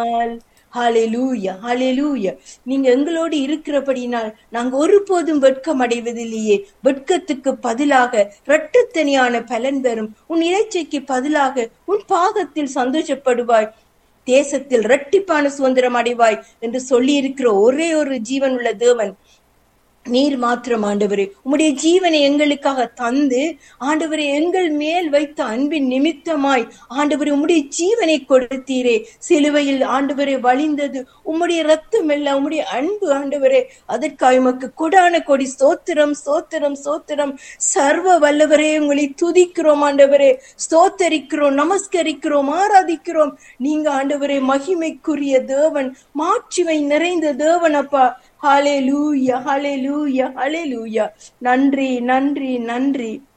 ஹalleluya ஹalleluya நீங்க எங்களோடு இருக்கிறபடினால் நாங்க ஒருபோதும் வெட்கம் அடைவதில்லையே வெட்கத்துக்கு பதிலாக இரட்டத்தனியான பலன் பெறும் உன் இறைச்சைக்கு பதிலாக உன் பாதத்தில் சந்தோஷப்படுவாய் தேசத்தில் இரட்டிப்பான சுதந்திரம் அடைவாய் என்று சொல்லி இருக்கிற ஒரே ஒரு ஜீவன் உள்ள தேவன் நீர் மாத்திரம் ஆண்டவரே உம்முடைய ஜீவனை எங்களுக்காக தந்து ஆண்டவரே எங்கள் மேல் வைத்த அன்பின் நிமித்தமாய் ஆண்டவரே உம்முடைய ஜீவனை கொடுத்தீரே சிலுவையில் ஆண்டவரே வழிந்தது உம்முடைய ரத்தம் இல்ல உம்முடைய அன்பு ஆண்டவரே அதற்காக உமக்கு கொடான கொடி சோத்திரம் சோத்திரம் சோத்திரம் சர்வ வல்லவரே உங்களை துதிக்கிறோம் ஆண்டவரே ஸ்தோத்தரிக்கிறோம் நமஸ்கரிக்கிறோம் ஆராதிக்கிறோம் நீங்க ஆண்டவரே மகிமைக்குரிய தேவன் மாட்சிமை நிறைந்த தேவன் அப்பா ஹalleluya ஹalleluya ஹalleluya நன்றி நன்றி நன்றி